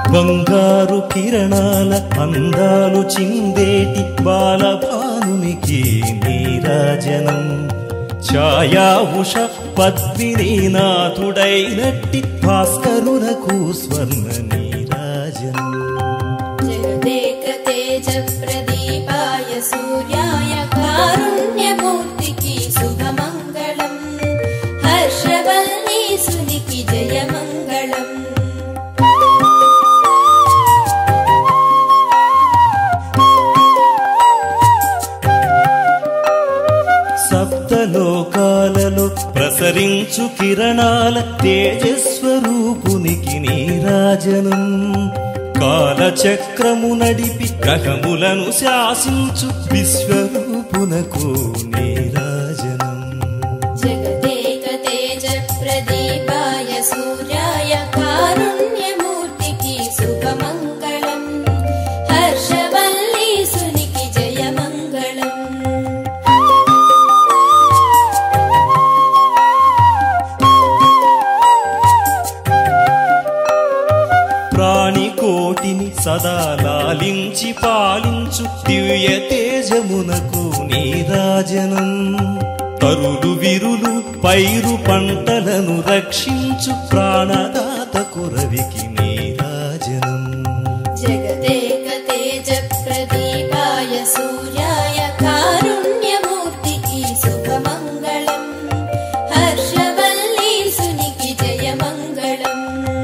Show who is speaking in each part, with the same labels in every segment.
Speaker 1: బంగారు కిరణాల అందాలు చిందేటి బాలభానునికి నీరాజనం ఛాయా ఉష పద్మినీనాథుడైనట్టి భాస్కరునకు స్వర్ణ నీరాజనం
Speaker 2: జగదేక తేజ ప్రదీపాయ సూర్యాయ కారుణ్యమూర్తికి శుభమంగళం హర్షవల్లీసునికి జయమంగళం
Speaker 1: సప్తలోకాలలో ప్రసరించు కిరణాల తేజస్వరూపునికి నీరాజనం కాలచక్రము నడిపి గ్రహములను శాసించు విశ్వరూపునకు నీరాజనం
Speaker 2: జగదేక తేజ ప్రదీపాయ సూర్యాయ కారుణ్యమూర్తికి శుభమంగళం హర్షవల్లీసునికి జయమంగళం
Speaker 1: ప్రాణికోటిని సదా లాలించి పాలించు దివ్య తేజమునకు నీరాజనం తరులు విరులు పైరు పంటలను రక్షించు ప్రాణదాతకు రవికి నీరాజనం
Speaker 2: జగదేక తేజ ప్రదీపాయ సూర్యాయ కారుణ్యమూర్తికి శుభమంగళం హర్షవల్లీసునికి జయమంగళం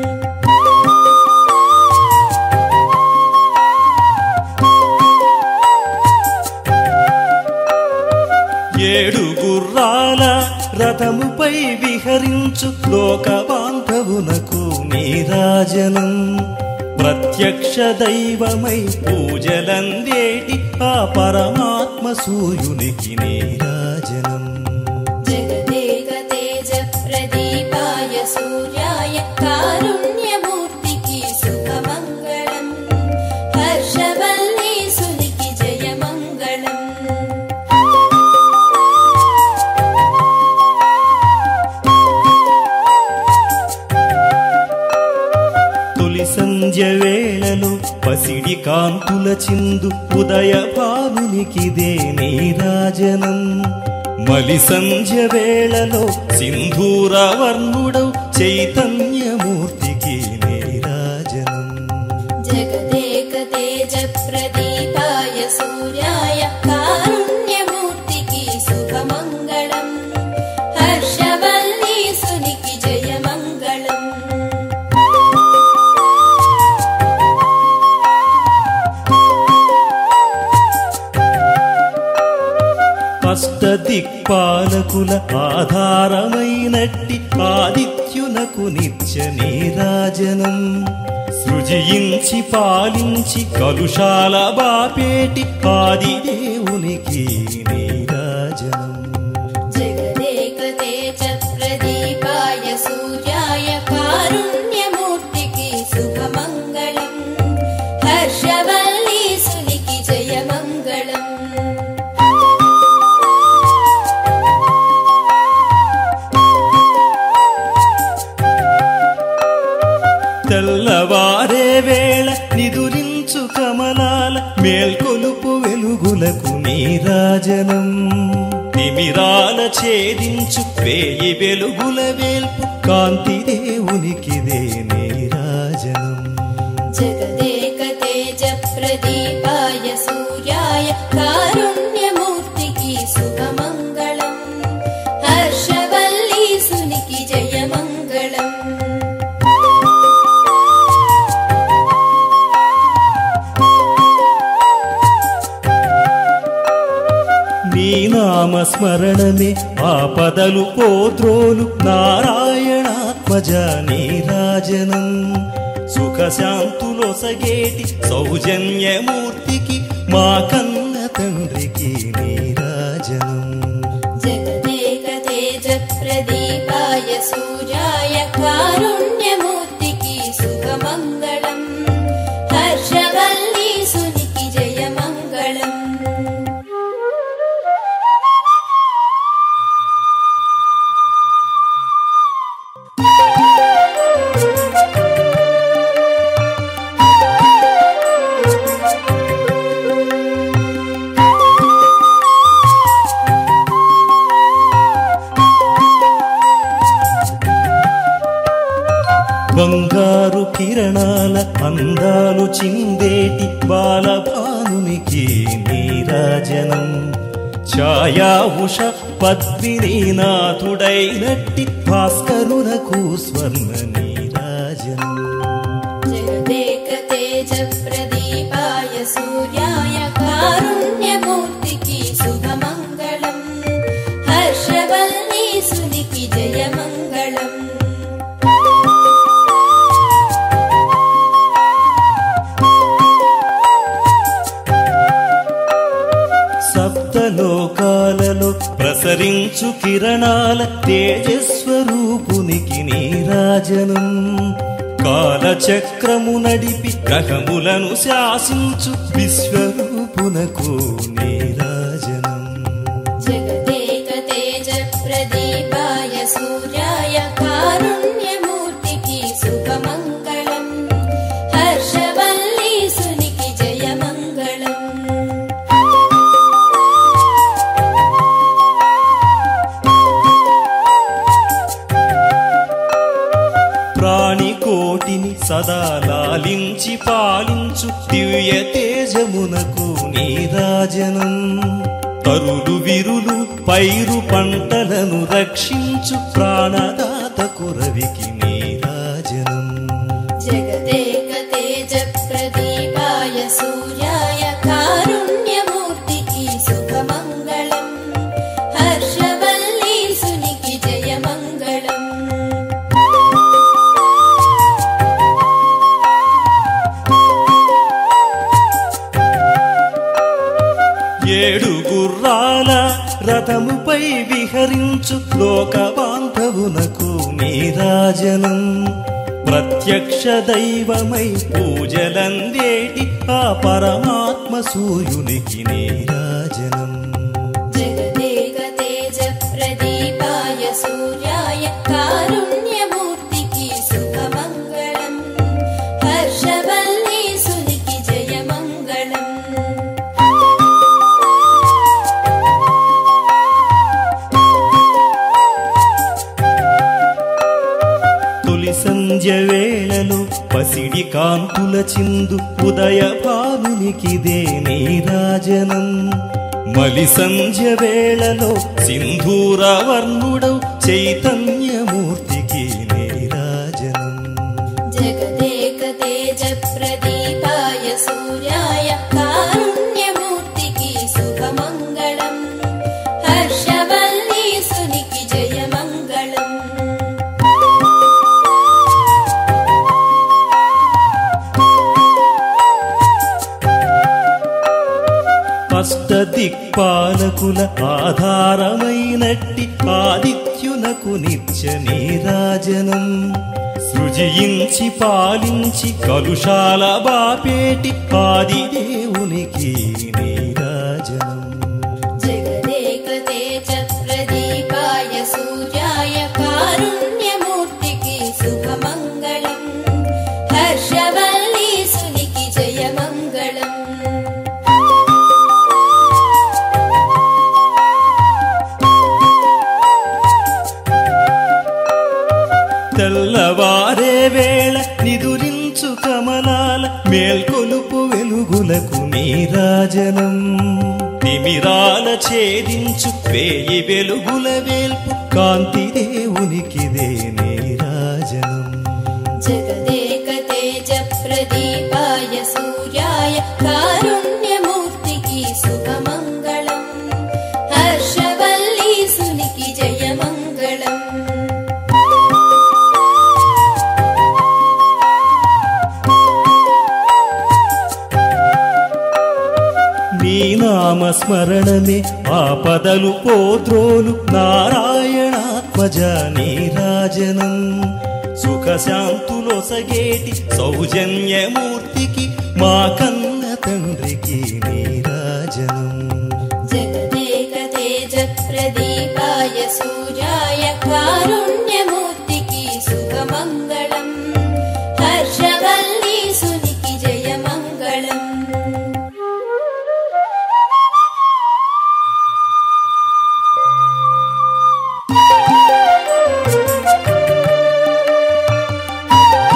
Speaker 1: ఏడు గుర్రాల రథముపై విహరించు లోక బాంధవునకు నీరాజనం ప్రత్యక్ష దైవమై పూజలందేటి ఆ పరమాత్మ సూర్యునికి నీరాజనం
Speaker 2: జగదేక తేజ ప్రదీపాయ సూర్యాయ కారుణ్యమూర్తికి శుభమంగళం హర్షవల్లీసునికి జయమంగళం
Speaker 1: తొలి సంధ్య వేళలో పసిడి కాంతుల చిందు ఉదయ భానునికిదే నీరాజనం మలి సంధ్య వేళలో సింధూర వర్ణుడౌ చైతన్యమూర్తికి నీరాజనం
Speaker 2: జగదేక తేజ ప్రదీపాయ సూర్యాయ కారుణ్యమూర్తికి శుభమంగళం హర్షవల్లీసునికి జయమంగళం
Speaker 1: అష్టదిక్పాలకుల ఆధారమైనట్టి ఆదిత్యునకు నిత్య నీరాజనం సృజించి పాలించి కలుషాల బాపేటి ఆదిదేవునికి నీరాజనం
Speaker 2: జగదేక తేజ ప్రదీపాయ సూర్యాయ కారుణ్యమూర్తికి శుభమంగళం హర్షవల్లీసునికి జయమంగళం
Speaker 1: తెల్లవారే వేళ నిదురించు కమలాల మేల్కొలుపు వెలుగులకు నీరాజనం తిమిరాల ఛేదించు వేయి వెలుగుల వేల్పు కాంతి దేవునికిదే నీరాజనం
Speaker 2: జగదేక తేజ ప్రదీపాయ సూర్యాయ కారుణ్యమూర్తికి శుభమంగళం హర్షవల్లీసునికి జయమంగళం
Speaker 1: నీ నామస్మరణమే ఆపదలు పోద్రోలు నారాయణాత్మజ నీరాజనం సుఖశాంతులొసగేటి సౌజన్యమూర్తికి మా కన్న తండ్రికి నీరాజనం
Speaker 2: జగదేక తేజ ప్రదీపాయ సూర్యాయ కారుణ్యమూర్తికి శుభమంగళం హర్షవల్లీసునికి జయమంగళం
Speaker 1: బంగారు కిరణాల అందాలు చిందేటి బాలభానునికి నీరాజనం ఛాయా ఉష పద్మినీనాథుడైనట్టి భాస్కరునకు స్వర్ణ నీరాజనం
Speaker 2: జగదేక తేజ ప్రదీపాయ సూర్యాయ కారుణ్యమూర్తికి శుభమంగళం హర్షవల్లీసునికి జయమంగళం
Speaker 1: సప్తలోకాలలో ప్రసరించు కిరణాల తేజస్వరూపునికి నీరాజనం కాలచక్రము నడిపి గ్రహములను శాసించు విశ్వరూపునకు నీరాజనం
Speaker 2: జగదేక తేజ ప్రదీపాయ సూర్యాయ కారుణ్యమూర్తికి శుభమంగళం హర్షవల్లీసునికి జయమంగళం
Speaker 1: ప్రాణికోటిని సదా లాలించి పాలించు దివ్య తేజమునకు నీరాజనం తరులు విరులు పైరు పంటలను రక్షించు ప్రాణదాతకు రవికి నీరాజనం
Speaker 2: జగదేక తేజ ప్రదీపాయ సూర్యాయ కారుణ్యమూర్తికి శుభమంగళం హర్షవల్లీసునికి జయమంగళం
Speaker 1: ఏడు గుర్రాల రథముపై విహరించు లోక బాంధవునకు నీరాజనం ప్రత్యక్ష దైవమై పూజలందేటి ఆ పరమాత్మ సూర్యునికి నీరాజనం
Speaker 2: జగదేక తేజ ప్రదీపాయ సూర్యాయ కారుణ్యమూర్తికి శుభమంగళం హర్షవల్లీసునికి జయమంగళం
Speaker 1: తొలి సంధ్య వేళలో పసిడి కాంతుల చిందు ఉదయ భానునికిదే నీరాజనం మలి సంధ్య వేళలో సింధూర వర్ణుడౌ చైతన్యమూర్తికి నీరాజనం
Speaker 2: జగదేక తేజ ప్రదీపాయ సూర్యాయ కారుణ్యమూర్తికి శుభమంగళం హర్షవల్లీసునికి జయమంగళం
Speaker 1: అష్టదిక్పాలకుల ఆధారమైనట్టి ఆదిత్యునకు నిత్య నీరాజనం సృజించి పాలించి కలుషాల బాపేటి ఆదిదేవునికి నీరాజనం
Speaker 2: జగదేక తేజ ప్రదీపాయ సూర్యాయ కారుణ్యమూర్తికి శుభమంగళం హర్షవల్లీసునికి జయమంగళం
Speaker 1: తెల్లవారే వేళ నిదురించు కమలాల మేల్కొలుపు వెలుగులకు నీరాజనం తిమిరాల ఛేదించు వేయి వెలుగుల వేల్పు కాంతి దేవునికిదే నీరాజనం
Speaker 2: జగదేక తేజ ప్రదీపాయ సూర్యాయ కారుణ్యమూర్తికి శుభమంగళం హర్షవల్లీసునికి జయమంగళం
Speaker 1: నీ నామస్మరణమే ఆపదలు పోద్రోలు నారాయణాత్మజ నీరాజనం సుఖశాంతులొసగేటి సౌజన్యమూర్తికి మా కన్న తండ్రికి నీరాజనం
Speaker 2: జగదేక తేజ ప్రదీపాయ సూర్యాయ కారుణ్యమూర్తికి శుభమంగళం హర్షవల్లీసునికి జయమంగళం
Speaker 1: నీ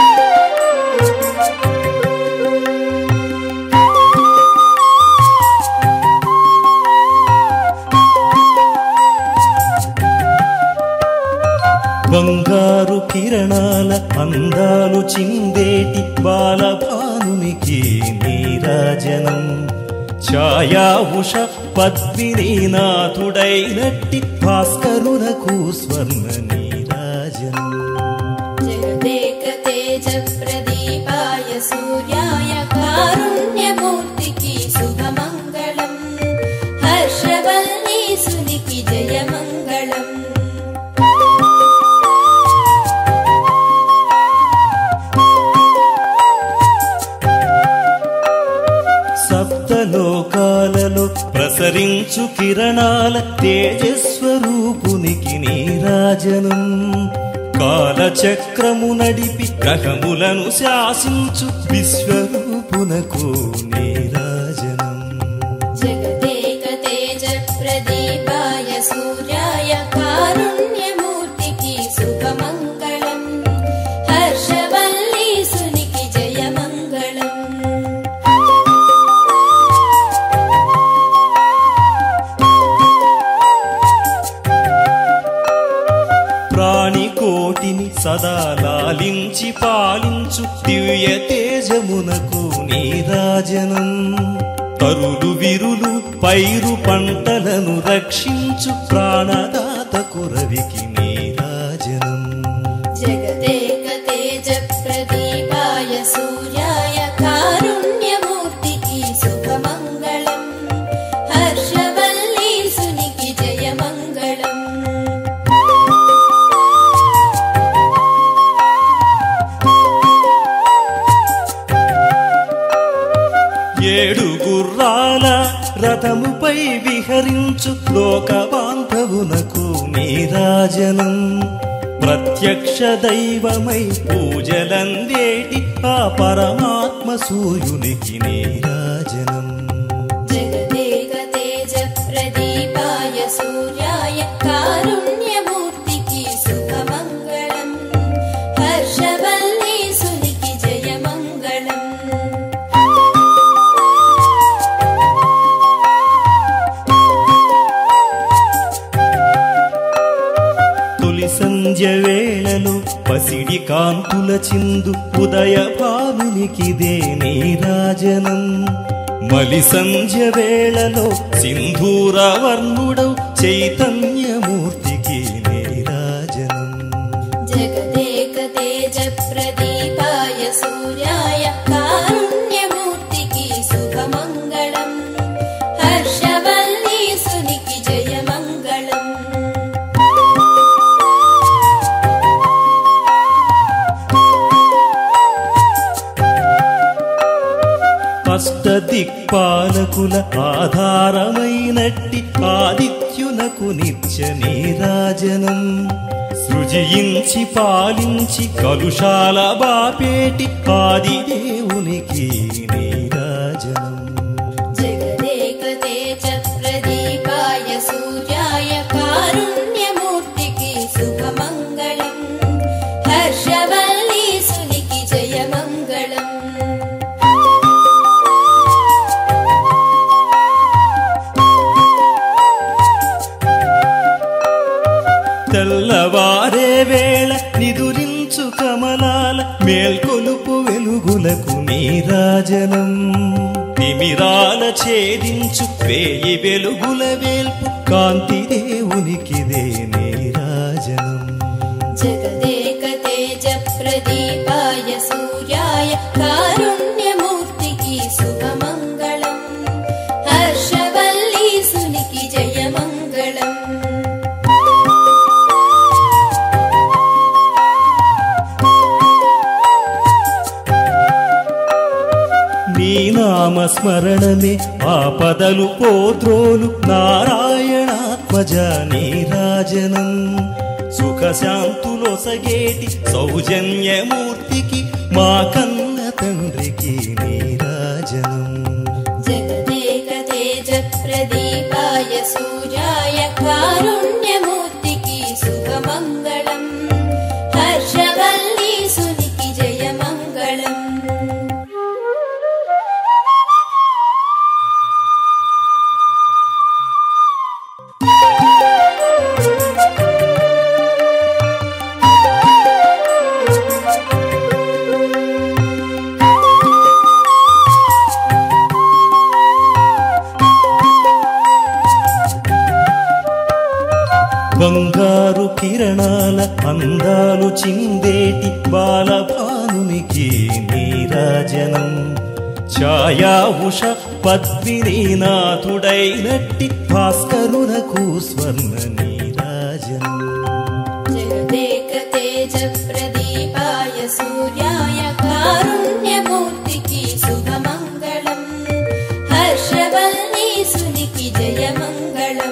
Speaker 1: అందాలు చిందేటి బాలభానునికి నీరాజనం ఛాయా ఉష పద్మిని నాథుడైనట్టి భాస్కరునకు స్వర్ణ నీరాజనం
Speaker 2: జగదేక తేజ ప్రదీపాయ సూర్యాయ కారుణ్యమూర్తికి శుభమంగళం హర్షవల్లీసునికి జయమంగళం
Speaker 1: సప్తలోకాలలో ప్రసరించు కిరణాల తేజస్వరూపునికి నీరాజనం కాలచక్రము నడిపి గ్రహములను శాసించు విశ్వరూపునకు నీరాజనం
Speaker 2: జగదేక తేజ ప్రదీపాయ సూర్యాయ కారుణ్యమూర్తికి శుభమంగళం హర్షవల్లీసునికి జయమంగళం
Speaker 1: ప్రాణికోటిని సదా లాలించి పాలించు దివ్య తేజమునకు నీరాజనం తరులు విరులు పైరు పంటలను రక్షించు ప్రాణదాతకు రవికి నీరాజనం
Speaker 2: జగదేక తేజ ప్రదీపాయ సూర్యాయ కారుణ్యమూర్తికి శుభమంగళం హర్షవల్లీసునికి జయమంగళం
Speaker 1: ఏడు గుర్రాల రథముపై విహరించు లోక బాంధవునకు నీరాజనం ప్రత్యక్ష దైవమై పూజలందేటి ఆ పరమాత్మ సూర్యునికి నీరాజనం
Speaker 2: జగదేక తేజ ప్రదీపాయ సూర్యాయ కారుణ్యమూర్తికి శుభమంగళం హర్షవల్లీసునికి జయమంగళం
Speaker 1: తొలి సంధ్య వేళలో పసిడి కాంతుల చిందు ఉదయ భానునికిదే నీరాజనం మలి సంధ్య వేళలో సింధూర వర్ణుడౌ చైతన్యమూర్తికి నీరాజనం
Speaker 2: జగదేక తేజ ప్రదీపాయ సూర్యాయ కారుణ్యమూర్తికి శుభమంగళం హర్షవల్లీసునికి జయమంగళం
Speaker 1: అష్టదిక్పాలకుల ఆధారమైనట్టి ఆదిత్యునకు నిత్య నీరాజనం సృజించి పాలించి కలుషాల బాపేటి ఆదిదేవునికి నీరాజనం
Speaker 2: జగదేక తేజ ప్రదీపాయ సూర్యాయ కారుణ్యమూర్తికి శుభమంగళం హర్షవల్లీసునికి జయమంగళం
Speaker 1: తెల్లవారే వేళ నిదురించు కమలాల మేల్కొలుపు వెలుగులకు నీరాజనం తిమిరాల ఛేదించు వేయి వెలుగుల వేల్పు కాంతి దేవునికిదే నీరాజనం
Speaker 2: జగదేక తేజ ప్రదీపాయ సూర్యాయ కారుణ్యమూర్తికి శుభమంగళం హర్షవల్లీసునికి జయమంగళం
Speaker 1: నీ నామస్మరణమే ఆపదలు పోత్రోలు నారాయణాత్మజ నీరాజనం సుఖశాంతులొసగేటి సౌజన్యమూర్తికి మా కన్న తండ్రికి నీరాజనం
Speaker 2: జగదేక తేజ ప్రదీపాయ సూర్యాయ కారుణ్యమూర్తికి శుభమంగళం హర్షవల్లీసునికి జయమంగళం
Speaker 1: అందాలు చిందేటి బాలభానునికి నీరాజనం ఛాయా ఉష పద్మినీనాథుడైనట్టి భాస్కరునకు స్వర్ణ నీరాజనం
Speaker 2: జగదేక తేజ ప్రదీపాయ సూర్యాయ కారుణ్యమూర్తికి శుభమంగళం హర్షవల్లీసునికి జయమంగళం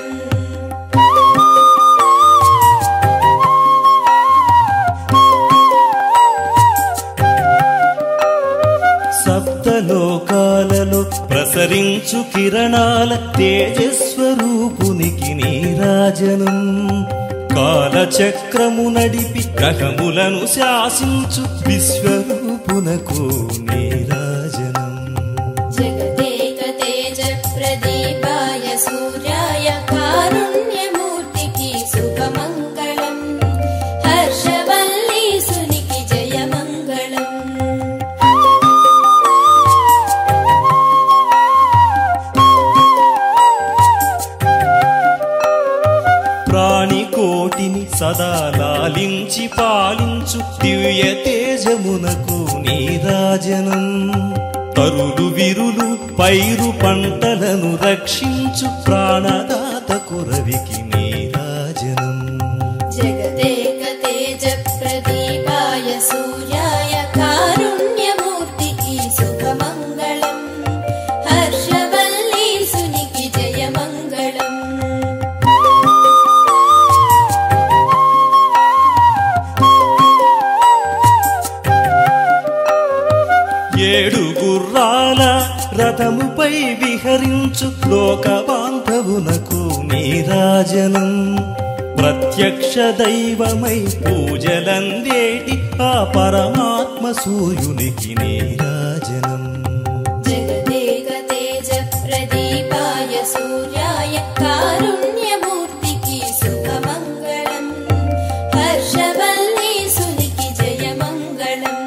Speaker 1: సప్తలోకాలలో ప్రసరించు కిరణాల తేజస్వరూపునికి నీరాజనం కాలచక్రము నడిపి గ్రహములను శాసించు విశ్వరూపునకు నీరాజనం
Speaker 2: జగదేక తేజ ప్రదీపాయ సూర్యాయ కారుణ్యమూర్తికి శుభమంగళం హర్షవల్లీసునికి జయమంగళం
Speaker 1: ప్రాణికోటిని సదా లాలించి పాలించు దివ్య తేజమునకు నీరాజనం తరులు విరులు పైరు పంటలను రక్షించు ప్రాణదాతకు రవికి నీరాజనం
Speaker 2: జగదేక తేజ ప్రదీపాయ సూర్యాయ కారుణ్యమూర్తికి శుభమంగళం హర్షవల్లీసునికి జయమంగళం
Speaker 1: ఏడు గుర్రాల రథముపై విహరించు లోక బాంధవునకు నీరాజనం ప్రత్యక్ష దైవమై పూజలందేటి ఆ పరమాత్మ సూర్యునికి నీరాజనం
Speaker 2: జగదేక తేజ ప్రదీపాయ సూర్యాయ కారుణ్యమూర్తికి శుభమంగళం హర్షవల్లీసునికి జయమంగళం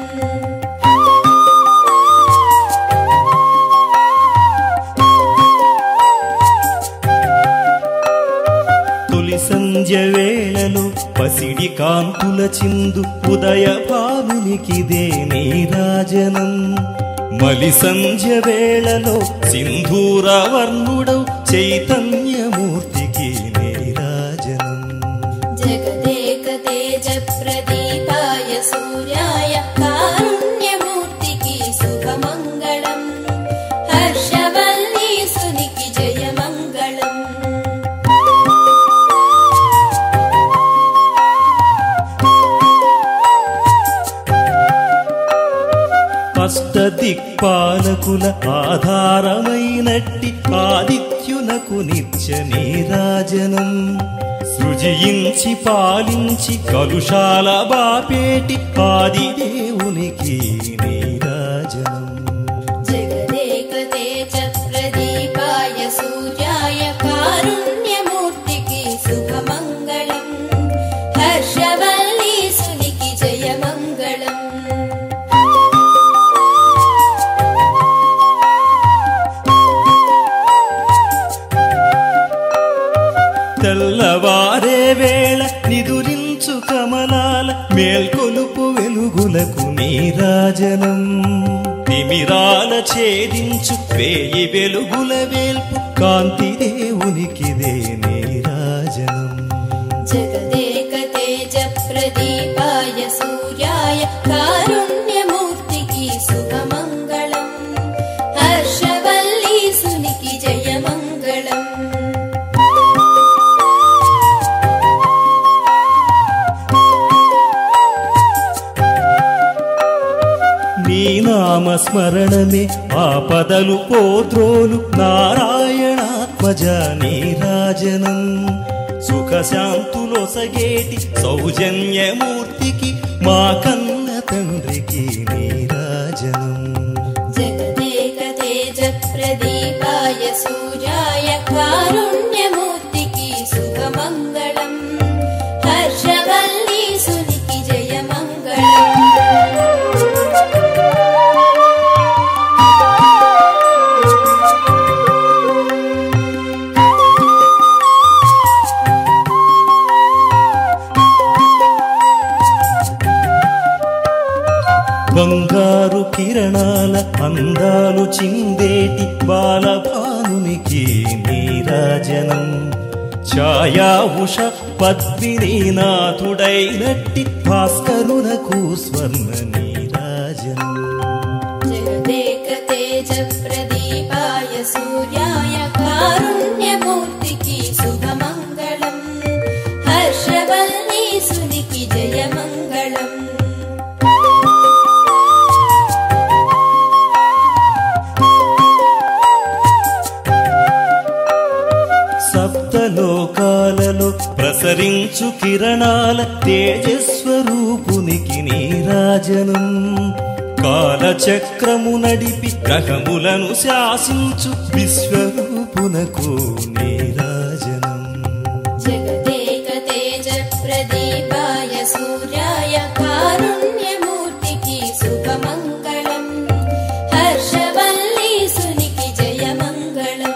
Speaker 1: తొలి సంధ్య వేళలో పసిడి కాంతుల చిందు ఉదయ భానునికిదే నీరాజనం మలి సంధ్య వేళలో సింధూర వర్ణుడౌ చైతన్యమూర్తికి నీరాజనం
Speaker 2: జగదేక తేజ ప్రదీపాయ సూర్యాయ కారుణ్యమూర్తికి శుభమంగళం హర్షవల్లీసునికి జయమంగళం
Speaker 1: అష్ట దిక్పాలకుల ఆధారమైనట్టి ఆదిత్యునకు నిత్య నీరాజనం సృజించి పాలించి కలుషాల బాపేటి ఆదిదేవునికి నీరాజనం
Speaker 2: జగదేక తేజ ప్రదీపాయ సూర్యాయ కారుణ్యమూర్తికి శుభమంగళం హర్షవల్లీసునికి జయమంగళం
Speaker 1: తెల్లవారే వేళ నిదురించు కమలాల మేల్కొలుపు వెలుగులకు నీరాజనం తిమిరాల ఛేదించు వేయి వెలుగుల వేల్పు కాంతి దేవునికిదే నీరాజనం
Speaker 2: జగదేక తేజ ప్రదీపాయ సూర్యాయ కారుణ్యమూర్తికి శుభమంగళం హర్షవల్లీసునికి జయమంగళం
Speaker 1: నీ నామస్మరణమే ఆపదలు పోత్రోలు నారాయణాత్మజ నీరాజనం సుఖశాంతులొసగేటి సౌజన్యమూర్తికి మా కన్న తండ్రికి నీరాజనం
Speaker 2: జగదేక తేజ ప్రదీపాయ సూర్యాయ కారుణ్యమూర్తికి శుభమంగళం హర్షవల్లీసునికి జయమంగళం
Speaker 1: బంగారు కిరణాల అందాలు చిందేటి బాలభానునికి నీరాజనం ఛాయా ఉష పద్మినీనాథుడైనట్టి భాస్కరునకు స్వర్ణ నీరాజనం
Speaker 2: జగదేక తేజ ప్రదీపాయ సూర్యాయ కారుణ్యమూర్తికి శుభమంగళం హర్షవల్లీసునికి జయమంగళం
Speaker 1: సప్తలోకాలలో ప్రసరించు కిరణాల తేజస్వరూపునికి నీరాజనం కాలచక్రము నడిపి గ్రహములను శాసించు విశ్వరూపునకు నీరాజనం
Speaker 2: జగదేక తేజ ప్రదీపాయ సూర్యాయ కారుణ్యమూర్తికి శుభమంగళం హర్షవల్లీసునికి జయమంగళం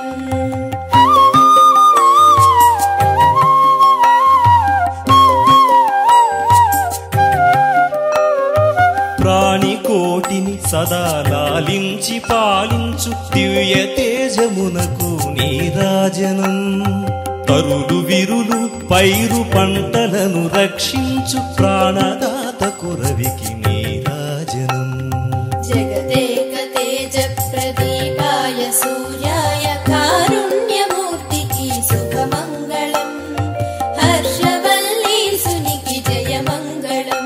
Speaker 1: ప్రాణికోటిని సదా లాలించి పాలించు దివ్య తేజమునకు నీరాజనం తరులు విరులు పైరు పంటలను రక్షించు ప్రాణదాతకు రవికి నీరాజనం
Speaker 2: జగదేక తేజ ప్రదీపాయ సూర్యాయ కారుణ్యమూర్తికి శుభమంగళం హర్షవల్లీసునికి జయమంగళం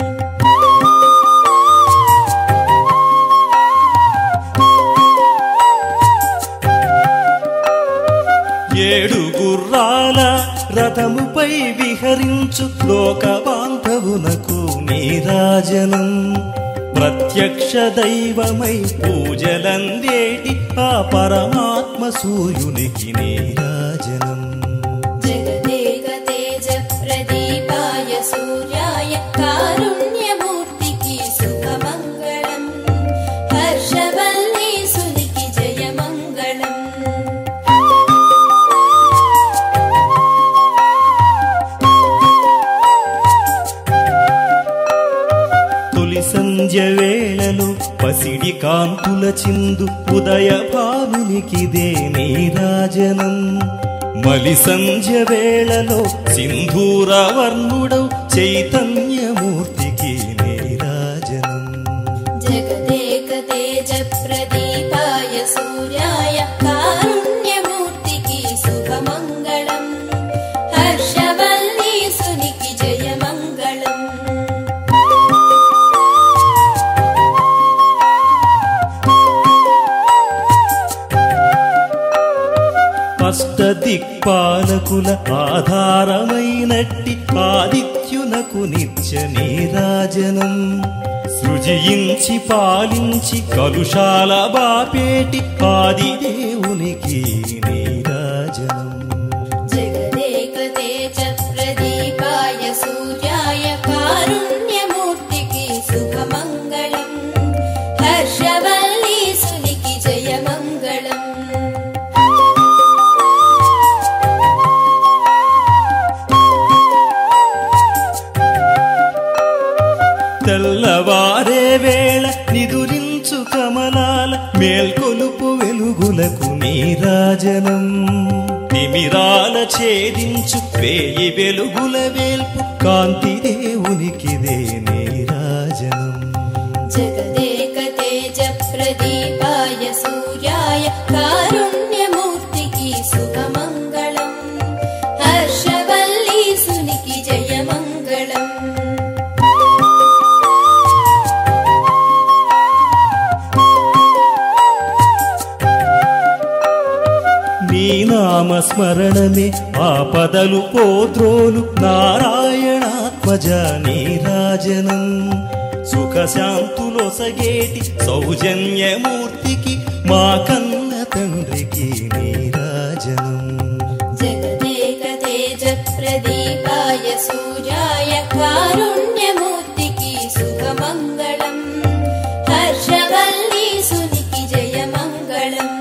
Speaker 1: ఏడు గుర్రాల రథముపై విహరించు లోక బాంధవునకు నీరాజనం ప్రత్యక్ష దైవమై పూజలందేటి ఆ పరమాత్మ సూర్యునికి నీరాజనం
Speaker 2: జగదేక తేజ ప్రదీపాయ సూర్యాయ కారుణ్యమూర్తికి శుభమంగళం హర్షవల్లీసునికి జయమంగళం
Speaker 1: తొలి సంధ్య వేళలో పసిడి కాంతుల చిందు ఉదయ భానునికిదే నీరాజనం మలి సంధ్య వేళలో సింధూర వర్ణుడౌ చైతన్యమూర్తికి నీరాజనం
Speaker 2: జగదేక తేజ ప్రదీపాయ సూర్యాయ కారుణ్యమూర్తికి శుభమంగళం హర్షవల్లీసునికి జయమంగళం
Speaker 1: అష్టదిక్పాలకుల ఆధారమైనట్టి ఆదిత్యునకు నిత్య నీరాజనం సృజించి పాలించి కలుషాల బాపేటి ఆదిదేవునికి నీరాజనం
Speaker 2: జగదేక తేజ ప్రదీపాయ సూర్యాయ కారుణ్యమూర్తికి శుభమంగళం హర్షవల్లీసునికి జయమంగళం
Speaker 1: తెల్లవారే వేళ నిదురించు కమలాల మేల్కొలుపు వెలుగులకు నీరాజనం తిమిరాల ఛేదించు వేయి వెలుగుల వేల్పు కాంతి దేవునికిదే నీరాజనం
Speaker 2: జగదేక తేజ ప్రదీపాయ సూర్యాయ కారుణ్యమూర్తికి శుభమంగళం హర్షవల్లీసునికి జయమంగళం
Speaker 1: నీ నామస్మరణమే ఆపదలు పోద్రోలు నారాయణాత్మజ నీరాజనం సుఖశాంతులొసగేటి సౌజన్యమూర్తికి మా కన్న తండ్రికి నీరాజనం
Speaker 2: జగదేక తేజ ప్రదీపాయ సూర్యాయ కారుణ్యమూర్తికి శుభమంగళం హర్షవల్లీసునికి జయమంగళం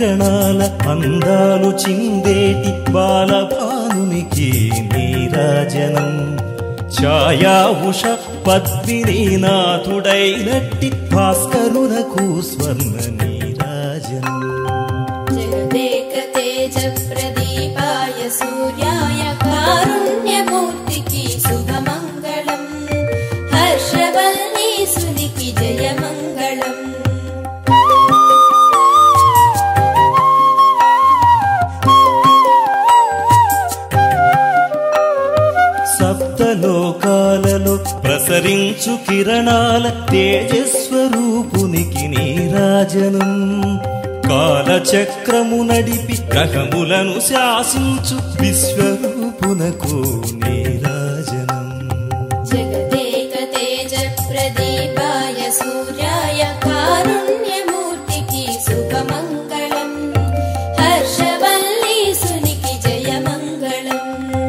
Speaker 1: కిరణాల అందాలు చిందేటి బాలభానునికి నీరాజనం ఛాయా ఉష పద్మినీనాథుడైనట్టి భాస్కరునకు స్వర్ణ నీరాజనం
Speaker 2: జగదేక తేజ ప్రదీపాయ సూర్యాయ కారుణ్యమూర్తికి శుభమంగళం హర్షవల్లీసునికి జయమంగళం
Speaker 1: సప్తలోకాలలో ప్రసరించు కిరణాల తేజస్వరూపునికి నీరాజనం కాలచక్రము నడిపి గ్రహములను శాసించు విశ్వరూపునకు నీరాజనం
Speaker 2: జగదేక తేజ ప్రదీపాయ సూర్యాయ కారుణ్యమూర్తికి శుభమంగళం హర్షవల్లీసునికి జయమంగళం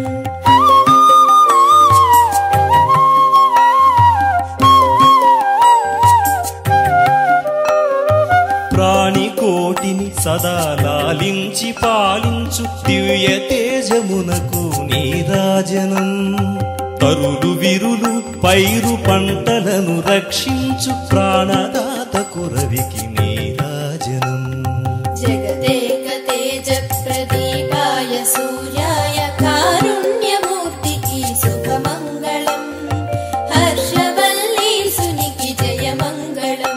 Speaker 1: ప్రాణికోటిని సదా లాలించి పాలించు దివ్య తేజమునకు నీరాజనం తరులు విరులు పైరు పంటలను రక్షించు ప్రాణదాతకు రవికి నీరాజనం
Speaker 2: జగదేక తేజ ప్రదీపాయ సూర్యాయ కారుణ్యమూర్తికి శుభమంగళం హర్షవల్లీసునికి జయమంగళం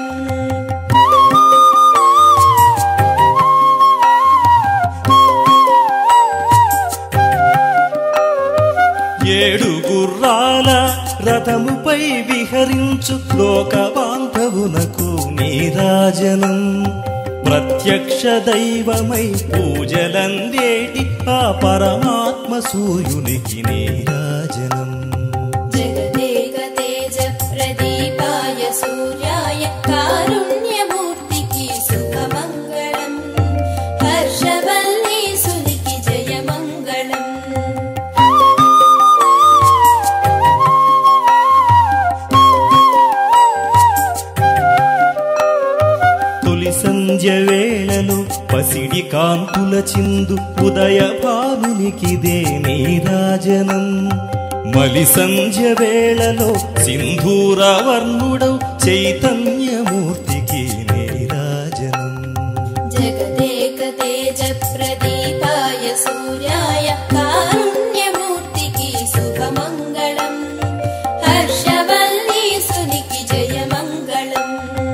Speaker 1: ఏడు గుర్రాల రథముపై విహరించు లోక బాంధవునకు నీరాజనం ప్రత్యక్ష దైవమై పూజలందేటి ఆ పరమాత్మ సూర్యునికి నీరాజనం
Speaker 2: జగదేక తేజ ప్రదీపాయ సూర్యాయ కారుణ్యమూర్తికి శుభమంగళం హర్షవల్లీసునికి జయమంగళం
Speaker 1: తొలి సంధ్య వేళలో పసిడి కాంతుల చిందు ఉదయ భానునికిదే నీరాజనం మలి సంధ్య వేళలో సింధూర వర్ణుడౌ చైతన్యమూర్తికి నీరాజనం
Speaker 2: జగదేక తేజ ప్రదీపాయ సూర్యాయ కారుణ్యమూర్తికి శుభమంగళం హర్షవల్లీసునికి జయమంగళం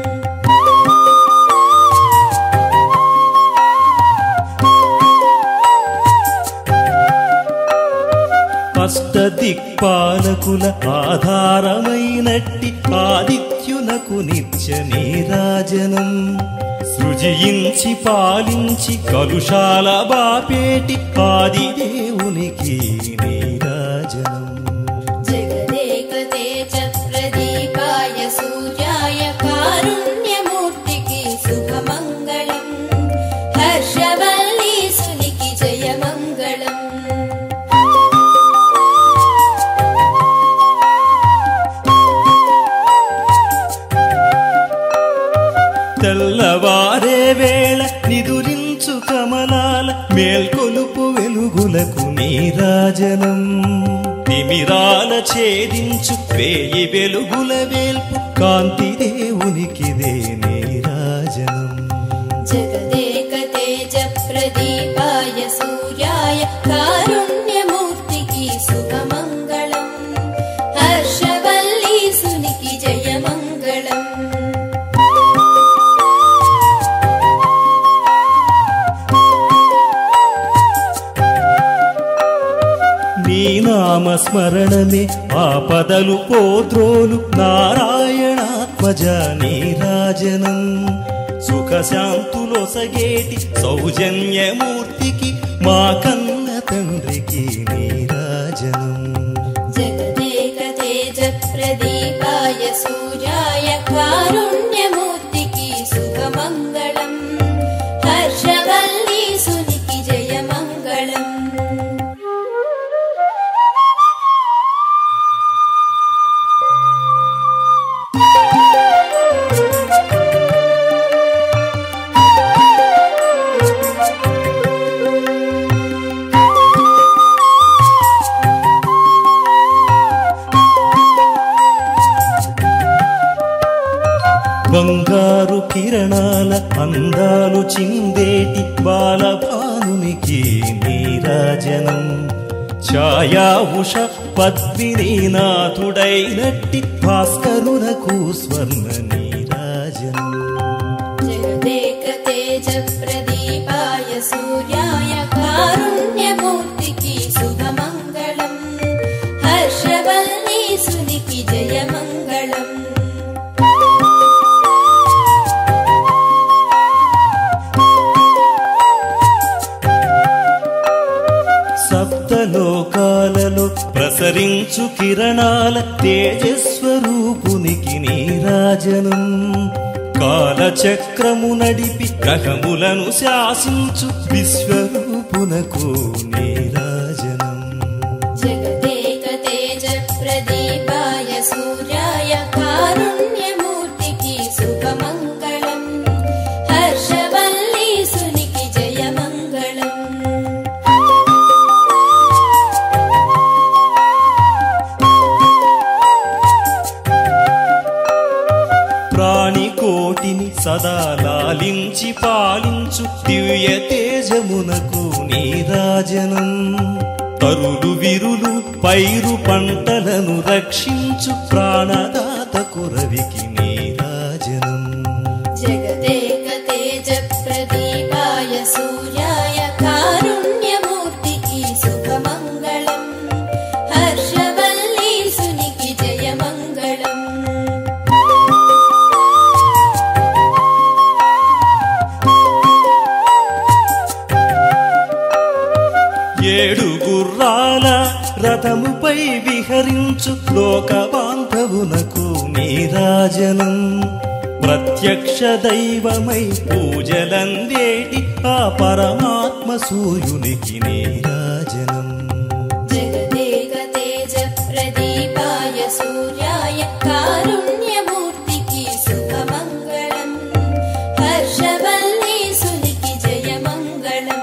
Speaker 1: అష్టదిక్పాలకుల ఆధారమైనట్టి ఆదిత్యునకు నిత్య నీరాజనం సృజించి పాలించి కలుషాల బాపేటి ఆదిదేవునికి నీరాజనం
Speaker 2: జగదేక తేజ ప్రదీపాయ సూర్యాయ కారుణ్యమూర్తికి శుభమంగళం హర్షవల్లీసునికి జయమంగళం
Speaker 1: తెల్లవారే వేళ నిదురించు కమలాల మేల్కొలుపు వెలుగులకు నీరాజనం తిమిరాల ఛేదించు వేయి వెలుగుల వేల్పు కాంతి దేవునికిదే నీరాజనం
Speaker 2: జగదేక తేజ ప్రదీపాయ సూర్యాయ కారుణ్యమూర్తికి శుభమంగళం హర్షవల్లీసునికి జయమంగళం
Speaker 1: నీ నామస్మరణమే ఆపదలు పోత్రోలు నారాయణాత్మజ నీరాజనం సుఖశాంతులొసగేటి సౌజన్యమూర్తికి మా కన్న తండ్రికి నీరాజనం
Speaker 2: జగదేక తేజ ప్రదీపాయ సూర్యాయ కారుణ్యమూర్తికి శుభమంగళం హర్షవల్లీసునికి జయమంగళం
Speaker 1: అందాలు చిందేటి బాలభానునికి నీరాజనం ఛాయా ఉష పద్మిని నాథుడైనట్టి భాస్కరునకు స్వర్ణ నీరాజనం
Speaker 2: జగదేక తేజ ప్రదీపాయ సూర్యాయ కారుణ్యమూర్తికి శుభమంగళం హర్షవల్లీసునికి జయమంగళం
Speaker 1: సప్తలోకాలలో ప్రసరించు కిరణాల తేజస్వరూపునికి నీరాజనం కాలచక్రము నడిపి గ్రహములను శాసించు విశ్వరూపునకు నీరాజనం
Speaker 2: జగదేక తేజ ప్రదీపాయ సూర్యాయ కారుణ్యమూర్తికి శుభమంగళం హర్షవల్లీసునికి జయమంగళం
Speaker 1: ప్రాణికోటిని సదా లాలించి పాలించు దివ్య తేజమునకు నీరాజనం తరులు విరులు పైరు పంటలను రక్షించు ప్రాణదాతకు రవికి నీరాజనం
Speaker 2: జగదేక తేజ ప్రదీపాయ సూర్యాయ కారుణ్యమూర్తికి శుభమంగళం హర్షవల్లీసునికి జయమంగళం
Speaker 1: ఏడు గుర్రాల రథముపై విహరించు లోక బాంధవునకు నీరాజనం ప్రత్యక్ష దైవమై పూజలందేటి ఆ పరమాత్మ సూర్యునికి నీరాజనం
Speaker 2: జగదేక తేజ ప్రదీపాయ సూర్యాయ కారుణ్యమూర్తికి శుభమంగళం హర్షవల్లీసునికి జయమంగళం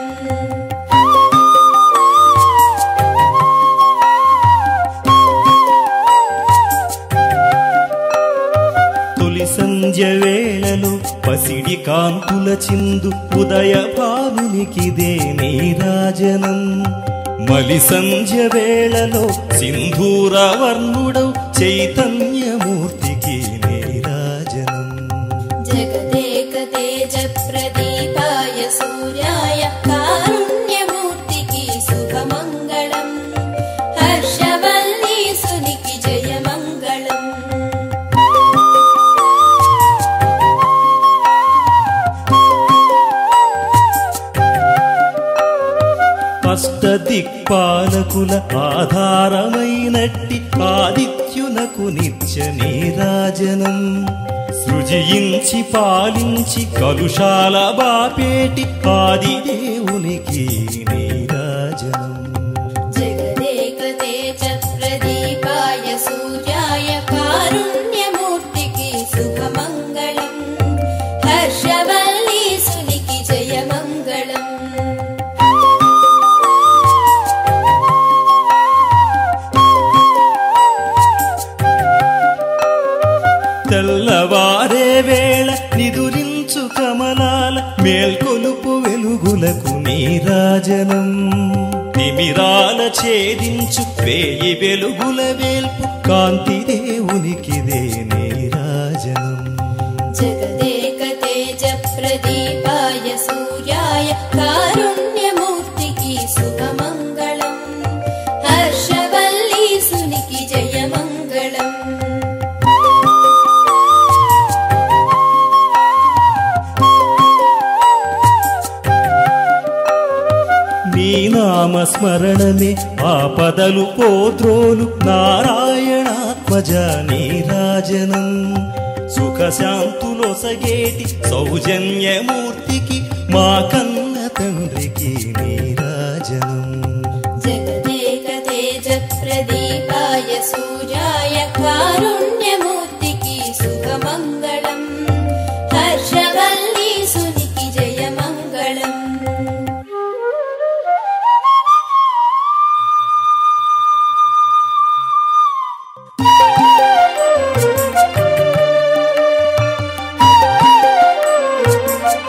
Speaker 1: తొలి సంధ్య వేళలో పసిడి కాంతుల చిందు ఉదయ భానునికిదే నీరాజనం మలి సంధ్య వేళలో సింధూర వర్ణుడౌ చైతన్యమూర్తికి నీరాజనం
Speaker 2: జగదేక తేజ ప్రదీపాయ సూర్యాయ కారుణ్యమూర్తికి శుభమంగళం హర్షవల్లీసునికి జయమంగళం
Speaker 1: అష్టదిక్పాలకుల ఆధారమైనట్టి ఆదిత్యునకు నిత్య నీరాజనం సృజించి పాలించి కలుషాల బాపేటి ఆదిదేవునికి నీరాజనం
Speaker 2: జగదేక తేజ ప్రదీపాయ సూర్యాయ కారుణ్యమూర్తికి శుభమంగళం హర్షవల్లీసునికి జయమంగళం
Speaker 1: తెల్లవారే వేళ నిదురించు కమలాల మేల్కొలుపు వెలుగులకు నీరాజనం తిమిరాల ఛేదించు వేయి వెలుగుల వేల్పు కాంతి దేవునికిదే నీరాజనం
Speaker 2: జగదేక తేజ ప్రదీపాయ సూర్యాయ కారుణ్యమూర్తికి శుభమంగళం హర్షవల్లీసునికి జయమంగళం
Speaker 1: నీ నామస్మరణమే ఆపదలు పోద్రోలు నారాయణాత్మజ నీరాజనం సుఖశాంతులొసగేటి సౌజన్యమూర్తికి మా కన్న తండ్రికి నీరాజనం
Speaker 2: జగదేక తేజ ప్రదీపాయ సూర్యాయ కారుణ్యమూర్తికి శుభమంగళం హర్షవల్లీసునికి జయమంగళం
Speaker 3: Thank you.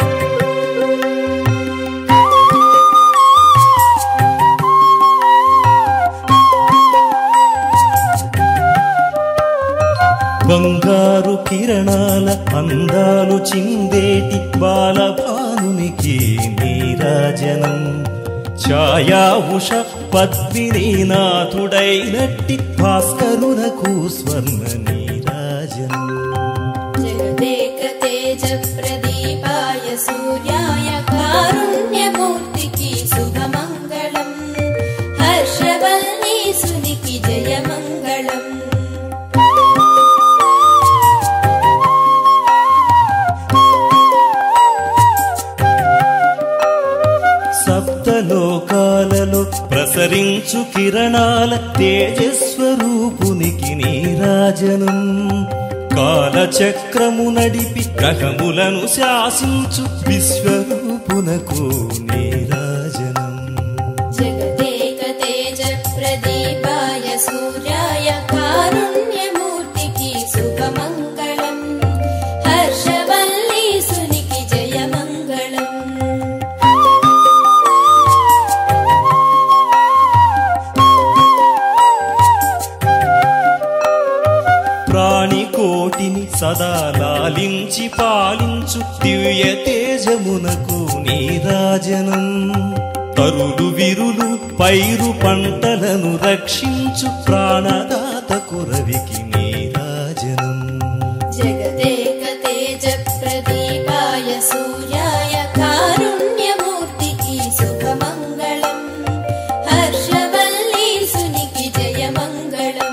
Speaker 1: కిరణాల అందాలు చిందేటి బాలభానునికి నీరాజనం ఛాయా ఉష పద్మినీనాథుడైనట్టి భాస్కరునకు స్వర్ణ నీరాజనం
Speaker 2: జగదేక తేజ ప్రదీపాయ సూర్యాయ కారుణ్యమూర్తికి శుభమంగళం హర్షవల్లీసునికి జయమంగళం
Speaker 1: సప్తలోకాలలో ప్రసరించు కిరణాల తేజస్వరూపునికి నీరాజనం కాలచక్రము నడిపి గ్రహములను శాసించు విశ్వరూపునకు నీరాజనం
Speaker 2: జగదేక తేజ ప్రదీపాయ సూర్యాయ కారుణ్యమూర్తికి శుభమంగళం హర్షవల్లీసునికి జయమంగళం
Speaker 1: ప్రాణికోటిని సదా లాలించి పాలించు దివ్య తేజమునకు నీరాజనం తరులు విరులు పైరు పంటలను రక్షించు ప్రాణదాతకు రవికి నీరాజనం
Speaker 2: జగదేక తేజ ప్రదీపాయ సూర్యాయ కారుణ్యమూర్తికి శుభమంగళం హర్షవల్లీసునికి జయమంగళం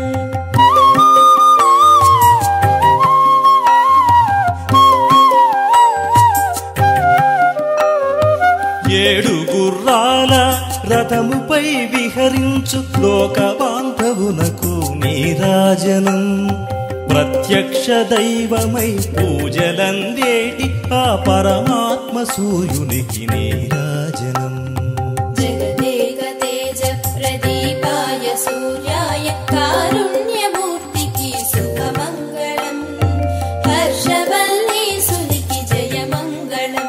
Speaker 1: ఏడు గుర్రాల రథముపై విహరించు లోక బాంధవునకు నీరాజనం ప్రత్యక్ష దైవమై పూజలందేటి ఆ పరమాత్మ సూర్యునికి నీరాజనం
Speaker 2: జగదేక తేజ ప్రదీపాయ సూర్యాయ కారుణ్యమూర్తికి శుభమంగళం హర్షవల్లీసునికి జయమంగళం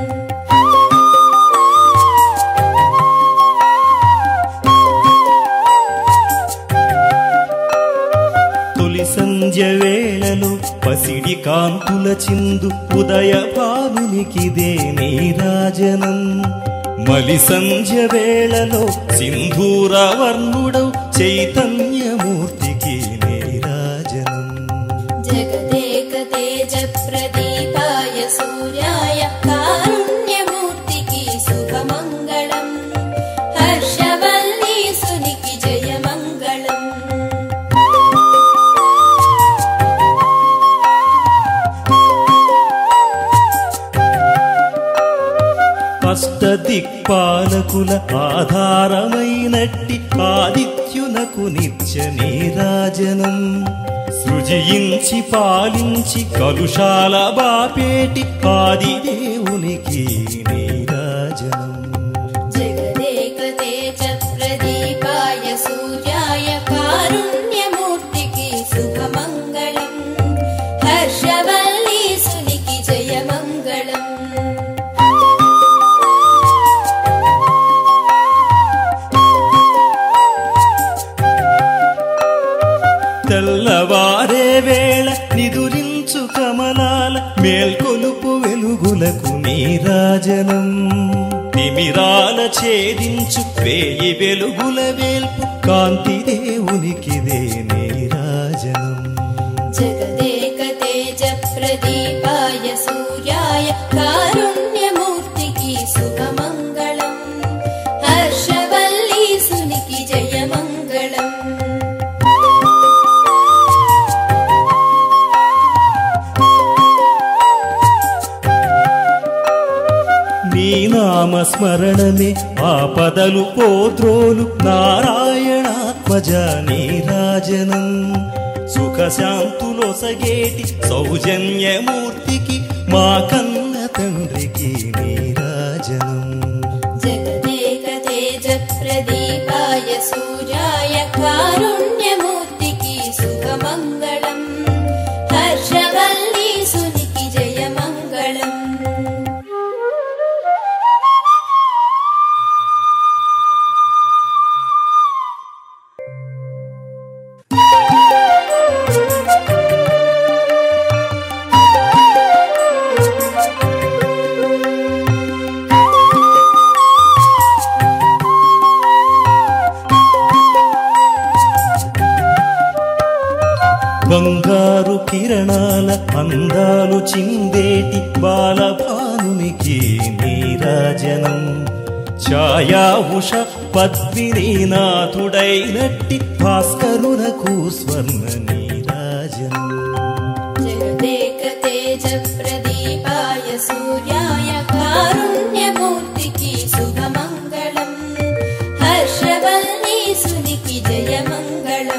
Speaker 1: తొలి సంధ్య వేళలో పసిడి కాంతుల చిందు ఉదయ భానునికిదే నీరాజనం మలి సంధ్య వేళలో సింధూర వర్ణుడౌ చైతన్యమూర్తికి నీరాజనం
Speaker 2: జగదేక తేజ ప్రదీపాయ సూర్యాయ కారుణ్యమూర్తికి శుభమంగళం హర్షవల్లీసునికి జయమంగళం
Speaker 1: అష్టదిక్పాలకుల ఆధారమైనట్టి ఆదిత్యునకు నిత్య నీరాజనం సృజించి పాలించి కలుషాల బాపేటి ఆదిదేవునికి నీరాజనం
Speaker 2: జగదేక తేజ ప్రదీపాయ సూర్యాయ కారుణ్యమూర్తికి శుభమంగళం హర్షవల్లీసునికి జయమంగళం
Speaker 1: తెల్లవారే వేళ నిదురించు కమలాల మేల్కొలుపు వెలుగులకు నీరాజనం తిమిరాల ఛేదించు వేయి వెలుగుల వేల్పు కాంతి దేవునికిదే నీరాజనం
Speaker 2: జగదేక తేజ ప్రదీపాయ సూర్యాయ కారుణ్యమూర్తికి శుభమంగళం హర్షవల్లీసునికి జయమంగళం
Speaker 1: నీ నామస్మరణమే ఆపదలు పోద్రోలు నారాయణాత్మజ నీరాజనం సుఖశాంతులొసగేటి సౌజన్యమూర్తికి మా కన్న తండ్రికి నీరాజనం
Speaker 2: జగదేక తేజ ప్రదీపాయ సూర్యాయ కారుణ్యమూర్తికి శుభమంగళం హర్షవల్లీసునికి జయమంగళం
Speaker 1: కిరణాల అందాలు చిందేటి బాలభానునికి నీరాజనం ఛాయా ఉష పద్మినీనాథుడైనట్టి భాస్కరునకు స్వర్ణ నీరాజనం
Speaker 2: జగదేక తేజ ప్రదీపాయ సూర్యాయ కారుణ్యమూర్తికి శుభమంగళం హర్షవల్లీసునికి జయమంగళం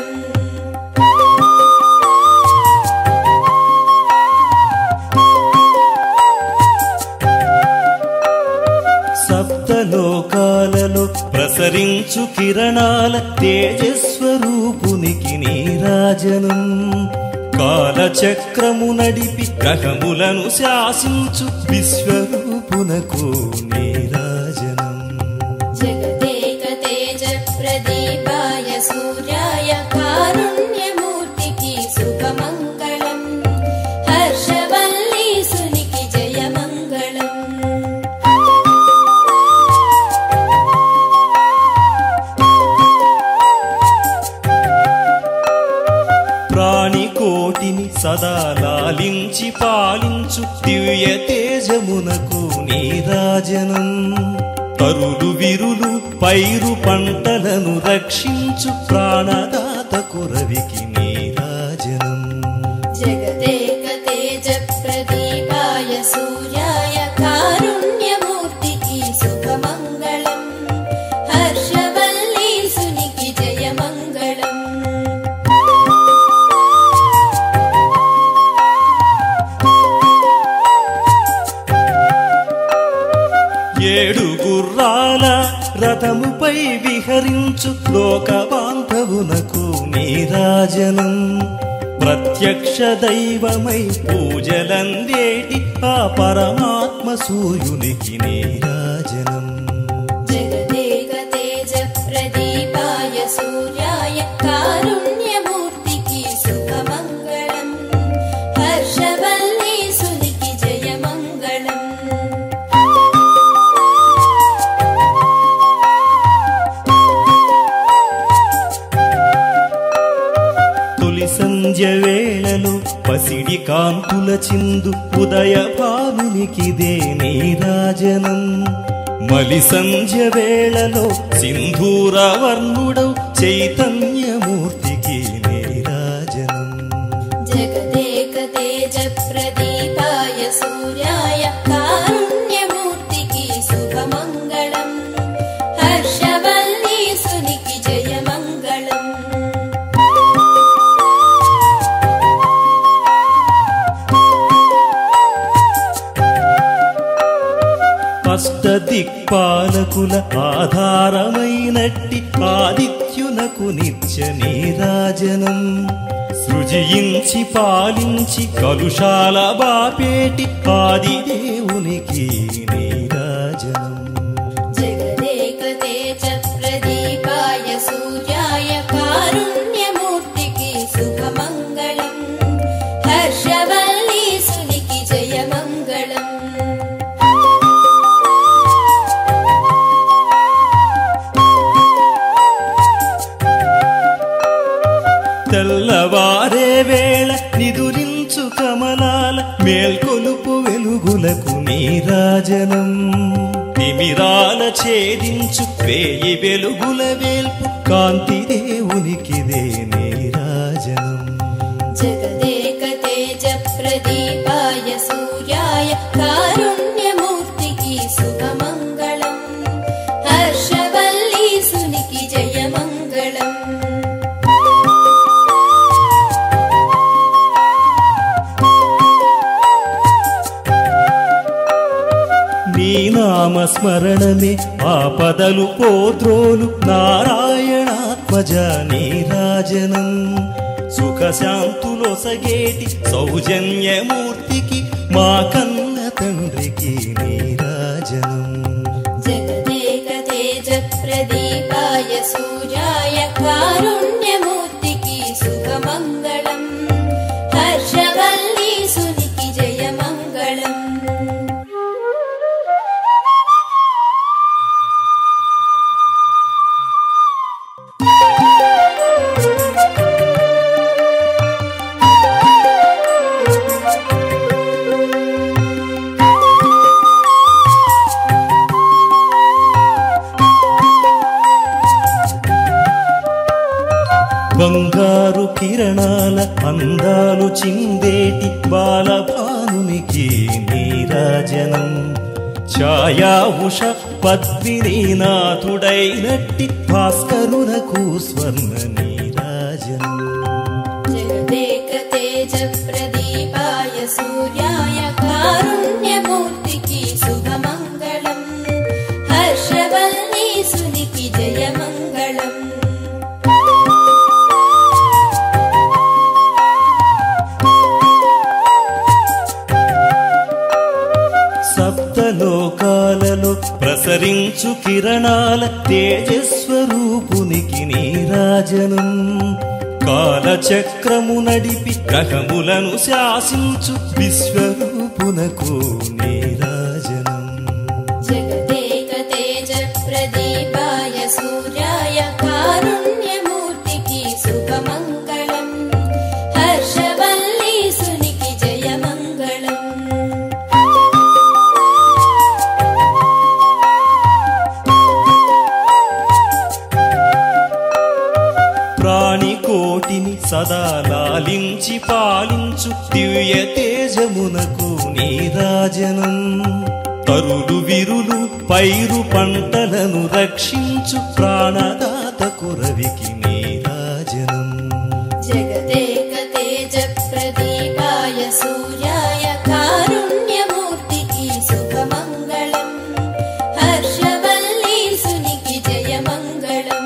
Speaker 1: సప్తలోకాలలో ప్రసరించు కిరణాల తేజస్వరూపునికి నీరాజనం కాలచక్రము నడిపి గ్రహములను శాసించు విశ్వరూపునకు నీరాజనం
Speaker 2: జగదేక తేజ ప్రదీపాయ సూర్యాయ కారుణ్యమూర్తికి శుభమంగళం హర్షవల్లీసునికి జయమంగళం
Speaker 1: ప్రాణికోటిని సదా లాలించి పాలించు దివ్య తేజమునకు నీరాజనం తరులు విరులు పైరు పంటలను రక్షించు ప్రాణదాతకు రవికి నీరాజనం
Speaker 2: జగదేక తేజ ప్రదీపాయ సూర్యాయ కారుణ్యమూర్తికి శుభమంగళం హర్షవల్లీసునికి జయమంగళం
Speaker 1: ఏడు గుర్రాల రథముపై విహరించు లోక బాంధవునకు నీరాజనం ప్రత్యక్ష దైవమై పూజలందేటి ఆ పరమాత్మ సూర్యునికి నీరాజనం
Speaker 2: జగదేక తేజ ప్రదీపాయ సూర్యాయ కారుణ్యమూర్తికి శుభమంగళం హర్షవల్లీసునికి జయమంగళం
Speaker 1: తొలి సంధ్య వేళలో పసిడి కాంతుల చిందు ఉదయ భానునికిదే నీరాజనం మలి సంధ్య వేళలో సింధూర వర్ణుడౌ చైతన్యమూర్తికి నీరాజనం
Speaker 2: జగదేక తేజ ప్రదీపాయ సూర్యాయ కారుణ్యమూర్తికి శుభమంగళం హర్షవల్లీసునికి జయమంగళం
Speaker 1: అష్టదిక్పాలకుల ఆధారమైనట్టి ఆదిత్యునకు నిత్య నీరాజనం సృజించి పాలించి కలుషాల బాపేటి ఆదిదేవునికి నీరాజనం
Speaker 2: జగదేక తేజ ప్రదీపాయ సూర్యాయ కారుణ్యమూర్తికి శుభమంగళం హర్షవల్లీసునికి జయమంగళం
Speaker 1: తెల్లవారే వేళ నిదురించు కమలాల మేల్కొలుపు వెలుగులకు నీరాజనం తిమిరాల ఛేదించు వేయి వెలుగుల వేల్పు కాంతి దేవునికిదే నీరాజనం
Speaker 2: జగదేక తేజ ప్రదీపాయ సూర్యాయ కారుణ్యమూర్తికి శుభమంగళం హర్షవల్లీసునికి జయమంగళం
Speaker 1: నీ నామస్మరణమే ఆపదలు పోత్రోలు నారాయణాత్మజ నీరాజనం సుఖశాంతులొసగేటి సౌజన్యమూర్తికి మా కన్న తండ్రికి నీరాజనం
Speaker 2: జగదేక తేజ ప్రదీపాయ సూర్యాయ కారుణ్యమూర్తికి శుభమంగళం హర్షవల్లీసునికి జయమంగళం
Speaker 1: బంగారు కిరణాల అందాలు చిందేటి బాలభానునికి నీరాజనం ఛాయా ఉష పద్మినీనాథుడైనట్టి భాస్కరునకు స్వర్ణ నీరాజనం
Speaker 2: జగదేక తేజ ప్రదీపాయ సూర్యాయ కారుణ్యమూర్తికి శుభమంగళం హర్షవల్లీసునికి జయమంగళం
Speaker 1: సప్తలోకాలలో ప్రసరించు కిరణాల తేజస్వరూపునికి నీరాజనం కాలచక్రము నడిపి గ్రహములను శాసించు విశ్వరూపునకు నీరాజనం
Speaker 2: జగదేక తేజ ప్రదీపాయ సూర్యాయ కారుణ్యమూర్తికి శుభమంగళం హర్షవల్లీసునికి జయమంగళం
Speaker 1: ప్రాణికోటిని సదా లాలించి పాలించు దివ్య తేజమునకు నీరాజనం తరులు విరులు పైరు పంటలను రక్షించు ప్రాణదాతకు రవికి నీరాజనం
Speaker 2: జగదేక తేజ ప్రదీపాయ సూర్యాయ కారుణ్యమూర్తికి శుభమంగళం హర్షవల్లీసునికి జయమంగళం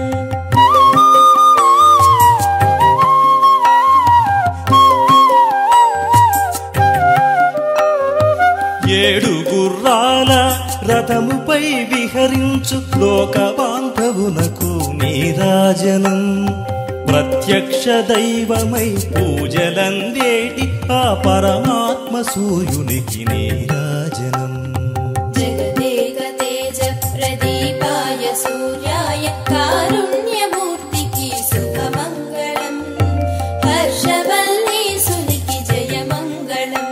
Speaker 1: ఏడు గుర్రాల రథముపై విహరించు లోక బాంధవునకు నీరాజనం ప్రత్యక్ష దైవమై పూజలందేటి ఆ పరమాత్మ సూర్యునికి నీరాజనం
Speaker 2: జగదేక తేజ ప్రదీపాయ సూర్యాయ కారుణ్యమూర్తికి శుభమంగళం హర్షవల్లీసునికి జయమంగళం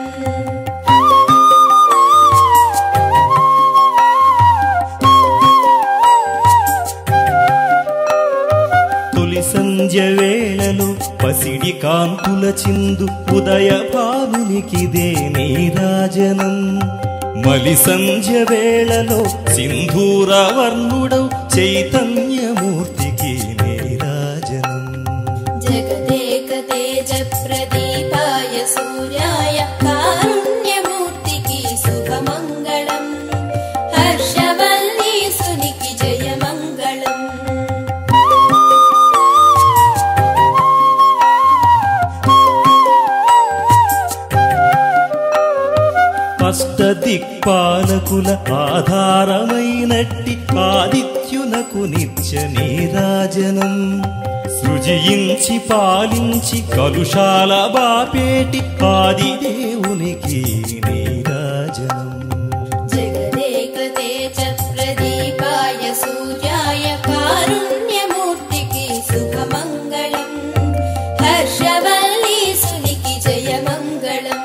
Speaker 1: తొలి సంధ్య వేళలో పసిడి కాంతుల చిందు ఉదయ భానునికిదే నీరాజనం మలి సంధ్య వేళలో సింధూర వర్ణుడౌ చైతన్యమూర్తికి నీరాజనం
Speaker 2: జగదేక తేజ ప్రదీపాయ సూర్యాయ కారుణ్యమూర్తికి శుభమంగళం హర్షవల్లీసునికి జయమంగళం
Speaker 1: అష్ట దిక్పాలకుల ఆధారమైనట్టి ఆదిత్యునకు నిత్య నీరాజనం సృజించి పాలించి కలుషాల బాపేటి ఆదిదేవునికి నీరాజనం
Speaker 2: జగదేక తేజ ప్రదీపాయ సూర్యాయ కారుణ్యమూర్తికి శుభమంగళం హర్షవల్లీసునికి జయమంగళం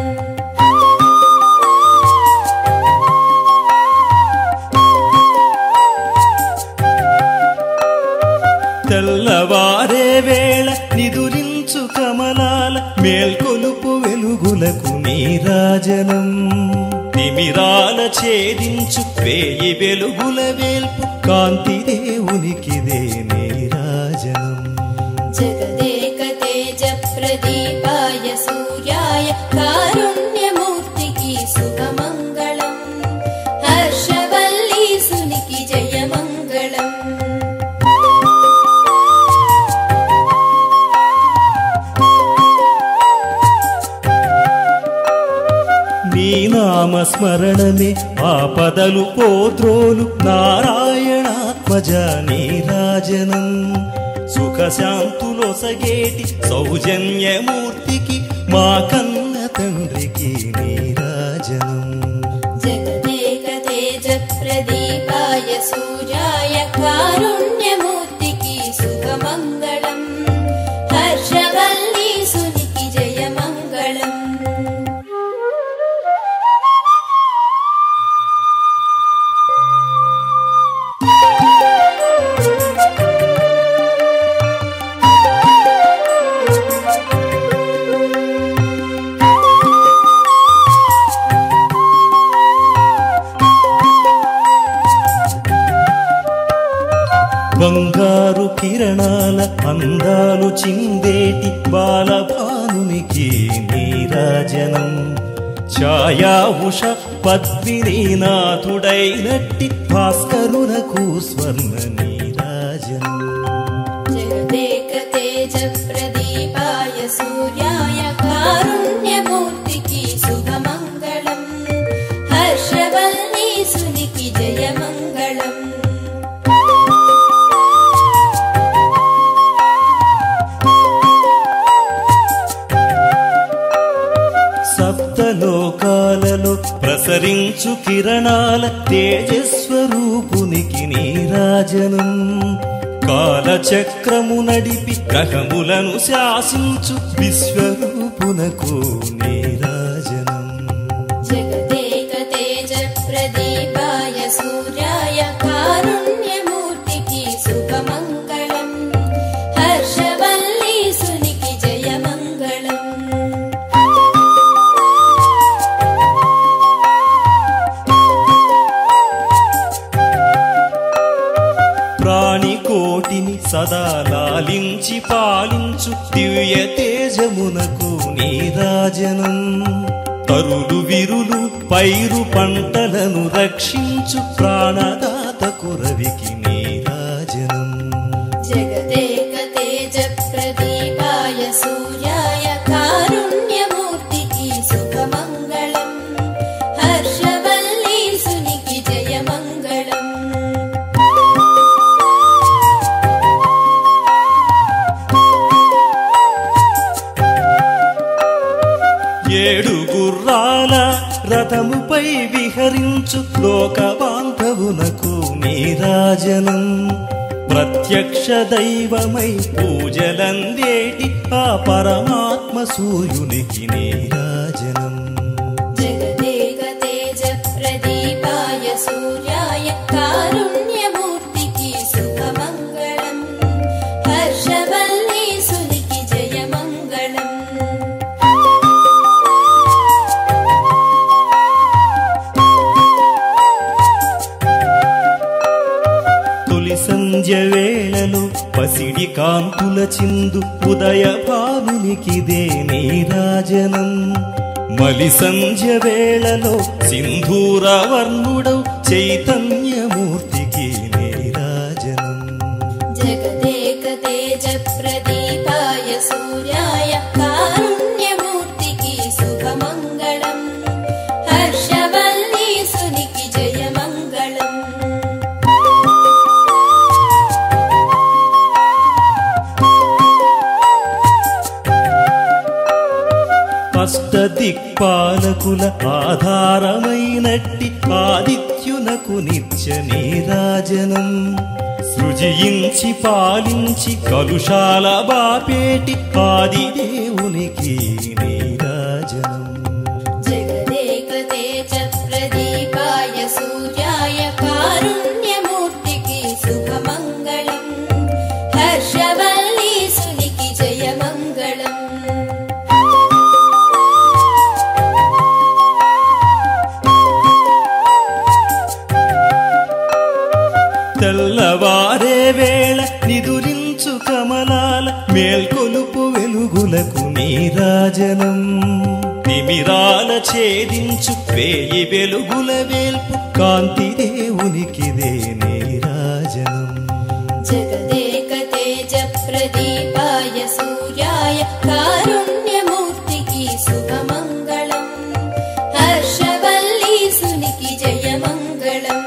Speaker 1: తెల్లవారే వేళ నిదురించు కమలాల మేల్కొలుపు వెలుగులకు నీరాజనం తిమిరాల ఛేదించు వేయి వెలుగుల వేల్పు కాంతి దేవునికిదే నీరాజనం
Speaker 2: జగదేక తేజ ప్రదీపాయ సూర్యాయ కారుణ్యమూర్తికి శుభమంగళం హర్షవల్లీసునికి జయమంగళం
Speaker 1: నీ నామస్మరణమే ఆపదలు పోద్రోలు నారాయణాత్మజ నీరాజనం సుఖశాంతులొసగేటి సౌజన్యమూర్తికి మా కన్న తండ్రికి నీరాజనం
Speaker 2: జగదేక తేజ ప్రదీపాయ సూర్యాయ కారుణ్యమూర్తికి శుభమంగళం హర్షవల్లీసునికి జయమంగళం
Speaker 1: నీ బంగారు కిరణాల అందాలు చిందేటి బాలభానునికి నీరాజనం ఛాయా ఉష పద్మినీనాథుడైనట్టి భాస్కరునకు స్వర్ణ నీరాజనం
Speaker 2: జగదేక తేజ ప్రదీపాయ సూర్యాయ కారుణ్యమూర్తికి శుభమంగళం హర్షవల్లీసునికి జయమంగళం
Speaker 1: సప్తలోకాలలో ప్రసరించు కిరణాల తేజస్వరూపునికి నీరాజనం కాలచక్రము నడిపి గ్రహములను శాసించు విశ్వరూపునకు నీరాజనం
Speaker 2: జగదేక తేజ ప్రదీపాయ సూర్యాయ కారుణ్యమూర్తికి శుభమంగళం హర్షవల్లీసునికి జయమంగళం
Speaker 1: ప్రాణికోటిని సదా లాలించి పాలించు దివ్య తేజమునకు నీరాజనం తరులు విరులు పైరు పంటలను రక్షించు ప్రాణదాతకు రవికి నీరాజనం
Speaker 2: జగదేక తేజ ప్రదీపాయ సూర్యాయ కారుణ్యమూర్తికి శుభమంగళం హర్షవల్లీసునికి జయమంగళం
Speaker 1: ఏడు గుర్రాల రథముపై విహరించు లోక బాంధవునకు నీరాజనం ప్రత్యక్ష దైవమై పూజలందేటి ఆ పరమాత్మ సూర్యునికి నీరాజనం
Speaker 2: జగదేక తేజ ప్రదీపాయ సూర్యాయ కారుణ్యమూర్తికి శుభమంగళం హర్షవల్లీసునికి జయమంగళం
Speaker 1: తొలి సంధ్య వేళలో పసిడి కాంతుల చిందు ఉదయ భానునికిదే నీరాజనం మలి సంధ్య వేళలో సింధూర వర్ణుడౌ చైతన్యమూర్తికి నీరాజనం
Speaker 2: జగదేక తేజ ప్రదీపాయ సూర్యాయ కారుణ్యమూర్తికి శుభమంగళం హర్షవల్లీసునికి జయమంగళం
Speaker 1: అష్టదిక్పాలకుల ఆధారమైనట్టి ఆదిత్యునకు నిత్య నీరాజనం సృజించి పాలించి కలుషాల బాపేటి ఆదిదేవునికి నీరాజనం
Speaker 2: జగదేక తేజ ప్రదీపాయ సూర్యాయ కారుణ్యమూర్తికి శుభమంగళం హర్షవల్లీసునికి జయమంగళం
Speaker 1: తెల్లవారే వేళ నిదురించు కమలాల మేల్కొలుపు వెలుగులకు నీరాజనం తిమిరాల ఛేదించు వేయి వెలుగుల వేల్పు కాంతి దేవునికిదే నీరాజనం
Speaker 2: జగదేక తేజ ప్రదీపాయ సూర్యాయ కారుణ్యమూర్తికి శుభమంగళం హర్షవల్లీసునికి జయమంగళం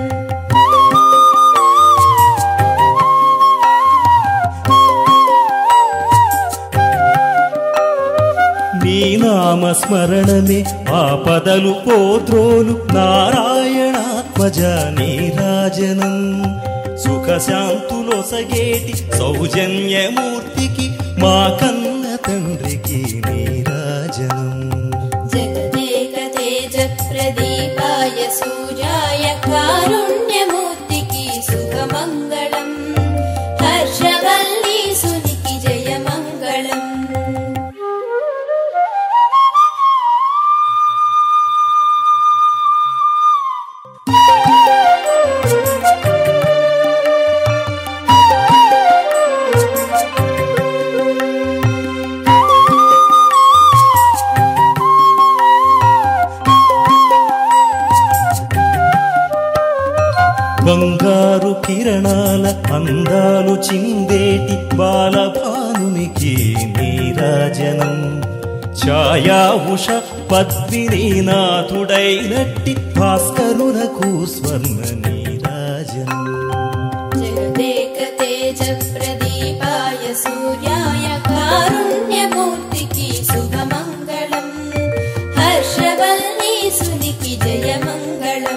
Speaker 1: నీ నామస్మరణమే ఆపదలు పోత్రోలు నారాయణాత్మజ నీరాజనం సుఖశాంతులొసగేటి సౌజన్యమూర్తికి మా కన్న తండ్రికి నీరాజనం
Speaker 2: జగదేక తేజ ప్రదీపాయ సూర్యాయ కారుణ్యమూర్తికి శుభమంగళం హర్షవల్లీసునికి జయమంగళం
Speaker 1: కిరణాల అందాలు చిందేటి బాలభానునికి నీరాజనం ఛాయా ఉష పద్మినీనాథుడైనట్టి భాస్కరునకు స్వర్ణ నీరాజనం
Speaker 2: జగదేక తేజ ప్రదీపాయ సూర్యాయ కారుణ్యమూర్తికి శుభమంగళం హర్షవల్లీసునికి జయమంగళం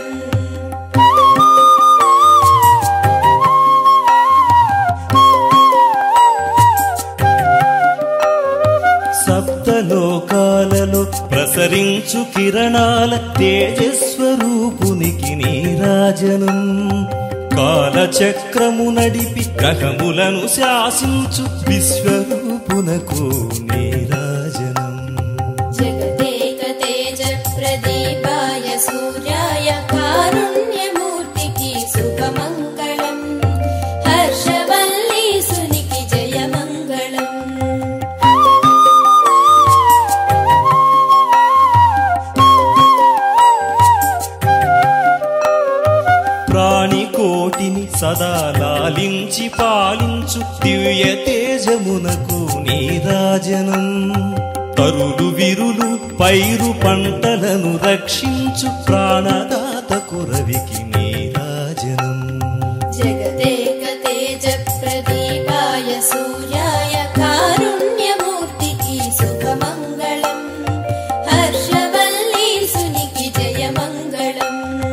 Speaker 1: సప్తలోకాలలో ప్రసరించు కిరణాల తేజస్వరూపునికి నీరాజనం కాలచక్రము నడిపి గ్రహములను శాసించు విశ్వరూపునకు నీరాజనం
Speaker 2: జగదేక తేజ ప్రదీపాయ సూర్యాయ కారుణ్యమూర్తికి శుభమంగళం హర్షవల్లీసునికి జయమంగళం
Speaker 1: ప్రాణికోటిని సదా లాలించి పాలించు దివ్య తేజమునకు నీరాజనం తరులు విరులు పైరు పంటలను రక్షించు ప్రాణదాతకు రవికి నీరాజనం
Speaker 2: జగదేక తేజ ప్రదీపాయ సూర్యాయ కారుణ్యమూర్తికి శుభమంగళం హర్షవల్లీసునికి జయమంగళం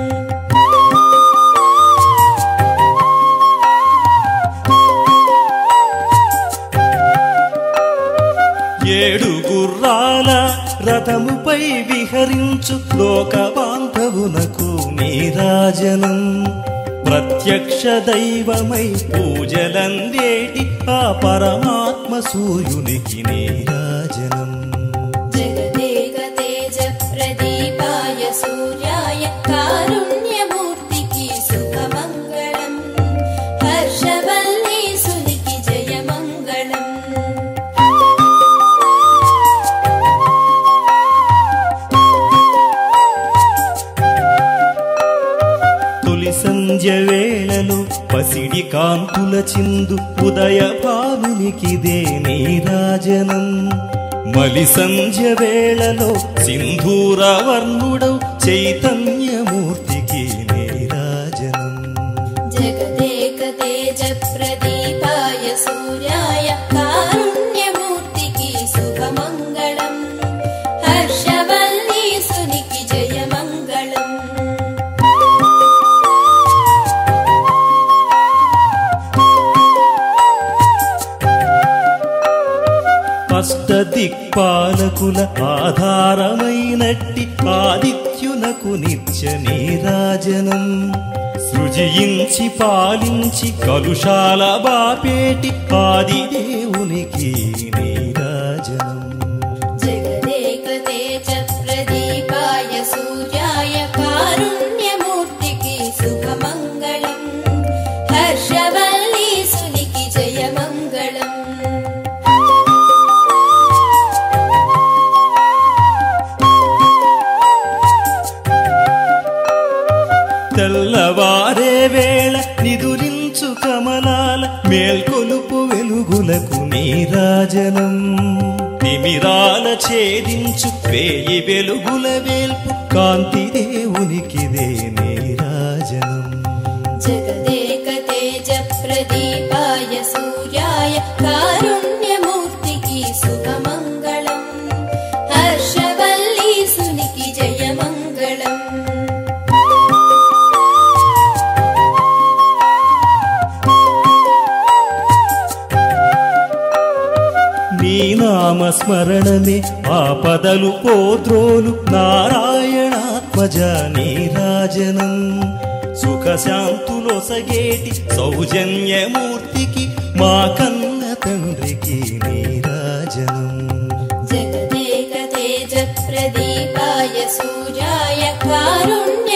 Speaker 1: ఏడు గుర్రాల రథముపై విహరించు లోక బాంధవునకు నీరాజనం ప్రత్యక్ష దైవమై పూజలందేటి ఆ పరమాత్మ సూర్యునికి నీరాజనం
Speaker 2: జగదేక తేజ ప్రదీపాయ సూర్యాయ కారుణ్యమూర్తికి శుభమంగళం హర్షవల్లీసునికి జయమంగళం
Speaker 1: తొలి సంధ్య వేళలో పసిడి కాంతుల చిందు ఉదయ భానునికిదే నీరాజనం మలి సంధ్య వేళలో సింధూర వర్ణుడౌ చైతన్యమూర్తికి నీరాజనం
Speaker 2: జగదేక తేజ ప్రదీపాయ సూర్యాయ కారుణ్యమూర్తికి శుభమంగళం హర్షవల్లీసునికి జయమంగళం
Speaker 1: అష్ట దిక్పాలకుల ఆధారమైనట్టి ఆదిత్యునకు నిత్య నీరాజనం సృజించి పాలించి కలుషాల బాపేటి ఆదిదేవునికి నీరాజనం
Speaker 2: జగదేక తేజ ప్రదీపాయ సూర్యాయ కారుణ్యమూర్తికి శుభమంగళం హర్షవల్లీసునికి జయమంగళం
Speaker 1: తెల్లవారే వేళ నిదురించు కమలాల మేల్కొలుపు వెలుగులకు నీరాజనం తిమిరాల ఛేదించు వేయి వెలుగుల వేల్పు కాంతి దేవునికిదే నీరాజనం
Speaker 2: జగదేక తేజ ప్రదీపాయ సూర్యాయ కారుణ్యమూర్తికి శుభమంగళం హర్షవల్లీసునికి జయమంగళం
Speaker 1: నీ నామస్మరణమే ఆపదలు పోత్రోలు నారాయణాత్మజ నీరాజనం సుఖశాంతులొసగేటి సౌజన్యమూర్తికి మా కన్న తండ్రికి నీరాజనం
Speaker 2: జగదేక తేజ ప్రదీపాయ సూర్యాయ కారుణ్య